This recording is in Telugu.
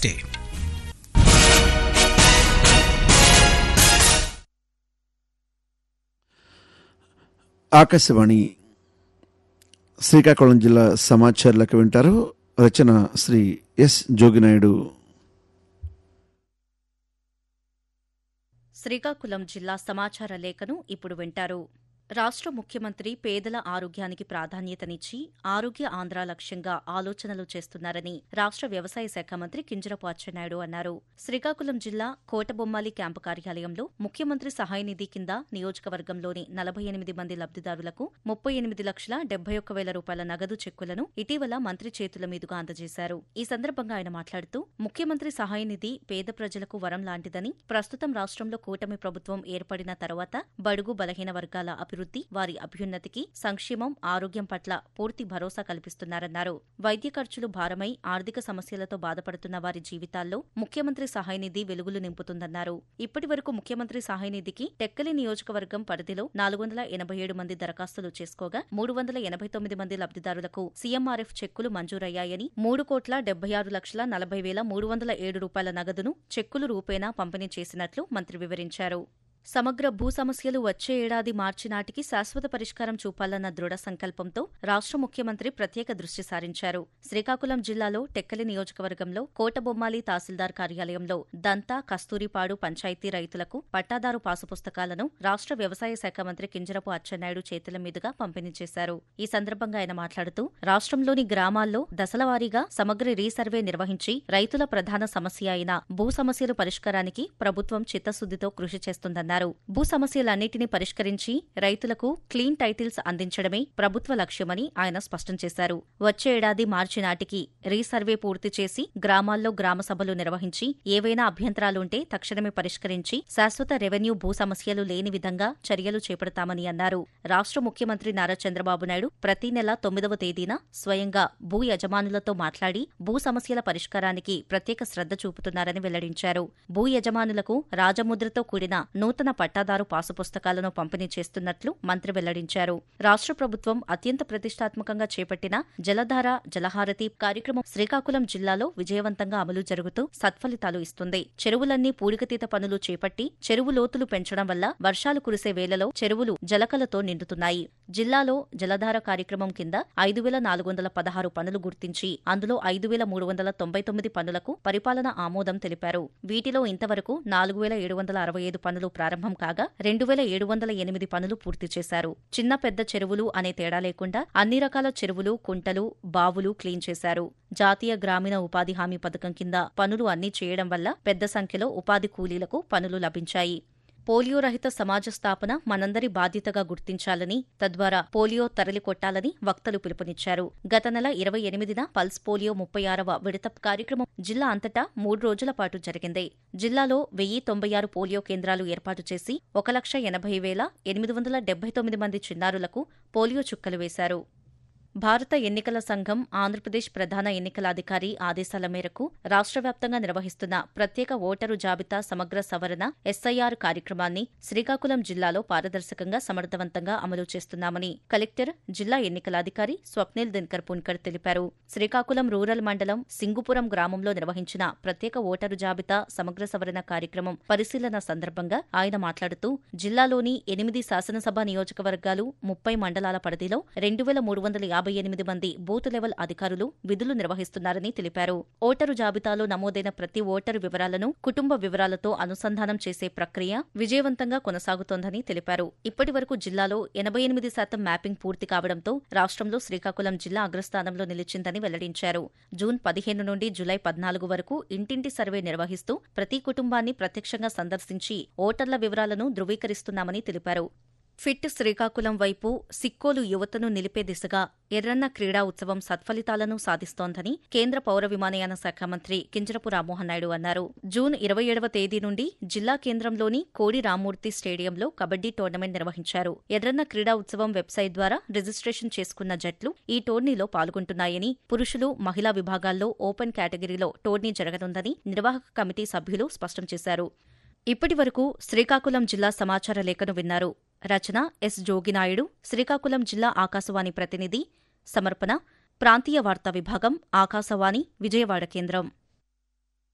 నమస్తే ఆకాశవాణి శ్రీకాకుళం జిల్లా సమాచారాలకు వింటారు రచన శ్రీ ఎస్ జోగినాయుడు శ్రీకాకుళం జిల్లా సమాచార లేఖను ఇప్పుడు వింటారు రాష్ట్ర ముఖ్యమంత్రి పేదల ఆరోగ్యానికి ప్రాధాన్యతనిచ్చి ఆరోగ్య ఆంధ్ర లక్ష్యంగా ఆలోచనలు చేస్తున్నారని రాష్ట్ర వ్యవసాయ శాఖ మంత్రి కింజరపు అచ్చెన్నాయుడు అన్నారు శ్రీకాకుళం జిల్లా కోటబొమ్మాలి క్యాంపు కార్యాలయంలో ముఖ్యమంత్రి సహాయ నిధి కింద నియోజకవర్గంలోని నలభై ఎనిమిది మంది లబ్దిదారులకు ముప్పై ఎనిమిది లక్షల డెబ్బై ఒక్క వేల రూపాయల నగదు చెక్కులను ఇటీవల మంత్రి చేతుల మీదుగా అందజేశారు ఈ సందర్భంగా ఆయన మాట్లాడుతూ ముఖ్యమంత్రి సహాయ నిధి పేద ప్రజలకు వరం లాంటిదని ప్రస్తుతం రాష్ట్రంలో కూటమి ప్రభుత్వం ఏర్పడిన తర్వాత బడుగు బలహీన వర్గాల అభివృద్ధి వారి అభ్యున్నతికి సంక్షేమం ఆరోగ్యం పట్ల పూర్తి భరోసా కల్పిస్తున్నారన్నారు వైద్య ఖర్చులు భారమై ఆర్థిక సమస్యలతో బాధపడుతున్న వారి జీవితాల్లో ముఖ్యమంత్రి సహాయ నిధి వెలుగులు నింపుతుందన్నారు ఇప్పటి వరకు ముఖ్యమంత్రి సహాయ నిధికి టెక్కలి నియోజకవర్గం పరిధిలో నాలుగు వందల ఎనభై ఏడు మంది దరఖాస్తులు చేసుకోగా మూడు వందల ఎనభై తొమ్మిది మంది లబ్దిదారులకు సీఎంఆర్ఎఫ్ చెక్కులు మంజూరయ్యాయని మూడు కోట్ల డెబ్బై ఆరు లక్షల నలభై వేల మూడు వందల ఏడు రూపాయల నగదును చెక్కులు రూపేణా పంపిణీ చేసినట్లు మంత్రి వివరించారు సమగ్ర భూ సమస్యలు వచ్చే ఏడాది మార్చి నాటికి శాశ్వత పరిష్కారం చూపాలన్న దృఢ సంకల్పంతో రాష్ట్ర ముఖ్యమంత్రి ప్రత్యేక దృష్టి సారించారు శ్రీకాకుళం జిల్లాలో టెక్కలి నియోజకవర్గంలో కోటబొమ్మాలి తహసీల్దార్ కార్యాలయంలో దంతా కస్తూరిపాడు పంచాయతీ రైతులకు పట్టాదారు పాసు పుస్తకాలను రాష్ట్ర వ్యవసాయ శాఖ మంత్రి కింజరపు అచ్చెన్నాయుడు చేతుల మీదుగా పంపిణీ చేశారు ఈ సందర్భంగా ఆయన మాట్లాడుతూ రాష్ట్రంలోని గ్రామాల్లో దశలవారీగా సమగ్ర రీసర్వే నిర్వహించి రైతుల ప్రధాన సమస్య అయిన భూ సమస్యల పరిష్కారానికి ప్రభుత్వం చిత్తశుద్దితో కృషి చేస్తుందన్నారు భూ సమస్యలన్నింటినీ పరిష్కరించి రైతులకు క్లీన్ టైటిల్స్ అందించడమే ప్రభుత్వ లక్ష్యమని ఆయన స్పష్టం చేశారు వచ్చే ఏడాది మార్చి నాటికి రీసర్వే పూర్తి చేసి గ్రామాల్లో గ్రామ సభలు నిర్వహించి ఏవైనా అభ్యంతరాలుంటే తక్షణమే పరిష్కరించి శాశ్వత రెవెన్యూ భూ సమస్యలు లేని విధంగా చర్యలు చేపడతామని అన్నారు రాష్ట్ర ముఖ్యమంత్రి నారా చంద్రబాబు నాయుడు ప్రతి నెల తొమ్మిదవ తేదీన స్వయంగా భూ యజమానులతో మాట్లాడి భూ సమస్యల పరిష్కారానికి ప్రత్యేక శ్రద్ధ చూపుతున్నారని వెల్లడించారు భూ యజమానులకు రాజముద్రతో కూడిన నూతన పట్టాదారు పాసు పుస్తకాలను పంపిణీ చేస్తున్నట్లు మంత్రి వెల్లడించారు రాష్ట్ర ప్రభుత్వం అత్యంత ప్రతిష్టాత్మకంగా చేపట్టిన జలధార జలహారతి కార్యక్రమం శ్రీకాకుళం జిల్లాలో విజయవంతంగా అమలు జరుగుతూ సత్ఫలితాలు ఇస్తుంది చెరువులన్నీ పూడికతీత పనులు చేపట్టి చెరువు లోతులు పెంచడం వల్ల వర్షాలు కురిసే వేళలో చెరువులు జలకలతో నిండుతున్నాయి జిల్లాలో జలధార కార్యక్రమం కింద ఐదు వేల నాలుగు వందల పదహారు పనులు గుర్తించి అందులో ఐదు వేల మూడు వందల తొంభై తొమ్మిది పనులకు పరిపాలన ఆమోదం తెలిపారు వీటిలో ఇంతవరకు నాలుగు వేల ఏడు వందల అరవై ఐదు పనులు ప్రారంభం కాగా రెండు వేల ఏడు వందల ఎనిమిది పనులు పూర్తి చేశారు చిన్న పెద్ద చెరువులు అనే తేడా లేకుండా అన్ని రకాల చెరువులు కుంటలు బావులు క్లీన్ చేశారు జాతీయ గ్రామీణ ఉపాధి హామీ పథకం కింద పనులు అన్నీ చేయడం వల్ల పెద్ద సంఖ్యలో ఉపాధి కూలీలకు పనులు లభించాయి పోలియో రహిత సమాజ స్థాపన మనందరి బాధ్యతగా గుర్తించాలని తద్వారా పోలియో తరలి కొట్టాలని వక్తలు పిలుపునిచ్చారు గత నెల ఇరవై ఎనిమిదిన పల్స్ పోలియో ముప్పై ఆరవ విడత కార్యక్రమం జిల్లా అంతటా మూడు రోజుల పాటు జరిగింది జిల్లాలో వెయ్యి తొంభై ఆరు పోలియో కేంద్రాలు ఏర్పాటు చేసి ఒక లక్ష ఎనభై వేల ఎనిమిది వందల డెబ్బై తొమ్మిది మంది చిన్నారులకు పోలియో చుక్కలు వేశారు భారత ఎన్నికల సంఘం ఆంధ్రప్రదేశ్ ప్రధాన ఎన్నికల అధికారి ఆదేశాల మేరకు రాష్ట్ర వ్యాప్తంగా నిర్వహిస్తున్న ప్రత్యేక ఓటరు జాబితా సమగ్ర సవరణ ఎస్ఐఆర్ కార్యక్రమాన్ని శ్రీకాకుళం జిల్లాలో పారదర్శకంగా సమర్థవంతంగా అమలు చేస్తున్నామని కలెక్టర్ జిల్లా ఎన్నికల అధికారి స్వప్నిల్ దినకర్ పున్కర్ తెలిపారు శ్రీకాకుళం రూరల్ మండలం సింగుపురం గ్రామంలో నిర్వహించిన ప్రత్యేక ఓటరు జాబితా సమగ్ర సవరణ కార్యక్రమం పరిశీలన సందర్భంగా ఆయన మాట్లాడుతూ జిల్లాలోని ఎనిమిది శాసనసభ నియోజకవర్గాలు ముప్పై మండలాల పరిధిలో రెండు వేల మూడు వందల యాభై ఎనిమిది మంది బూత్ లెవెల్ అధికారులు విధులు నిర్వహిస్తున్నారని తెలిపారు ఓటరు జాబితాలో నమోదైన ప్రతి ఓటరు వివరాలను కుటుంబ వివరాలతో అనుసంధానం చేసే ప్రక్రియ విజయవంతంగా కొనసాగుతోందని తెలిపారు ఇప్పటి వరకు జిల్లాలో ఎనభై ఎనిమిది శాతం మ్యాపింగ్ పూర్తి కావడంతో రాష్ట్రంలో శ్రీకాకుళం జిల్లా అగ్రస్థానంలో నిలిచిందని వెల్లడించారు జూన్ పదిహేను నుండి జులై పద్నాలుగు వరకు ఇంటింటి సర్వే నిర్వహిస్తూ ప్రతి కుటుంబాన్ని ప్రత్యక్షంగా సందర్శించి ఓటర్ల వివరాలను ధృవీకరిస్తున్నామని తెలిపారు ఫిట్ శ్రీకాకుళం వైపు సిక్కోలు యువతను నిలిపే దిశగా ఎర్రన్న క్రీడా ఉత్సవం సత్ఫలితాలను సాధిస్తోందని కేంద్ర పౌర విమానయాన శాఖ మంత్రి కింజరపు రామ్మోహన్ నాయుడు అన్నారు జూన్ ఇరవై ఏడవ తేదీ నుండి జిల్లా కేంద్రంలోని కోడి రామ్మూర్తి స్టేడియంలో కబడ్డీ టోర్నమెంట్ నిర్వహించారు ఎర్రన్న క్రీడా ఉత్సవం వెబ్సైట్ ద్వారా రిజిస్ట్రేషన్ చేసుకున్న జట్లు ఈ టోర్నీలో పాల్గొంటున్నాయని పురుషులు మహిళా విభాగాల్లో ఓపెన్ కేటగిరీలో టోర్నీ జరగనుందని నిర్వాహక కమిటీ సభ్యులు స్పష్టం చేశారు ఇప్పటి వరకు శ్రీకాకుళం జిల్లా సమాచార లేఖను విన్నారు రచన ఎస్ జోగినాయుడు శ్రీకాకుళం జిల్లా ఆకాశవాణి ప్రతినిధి సమర్పణ ప్రాంతీయ వార్తా విభాగం ఆకాశవాణి విజయవాడ కేంద్రం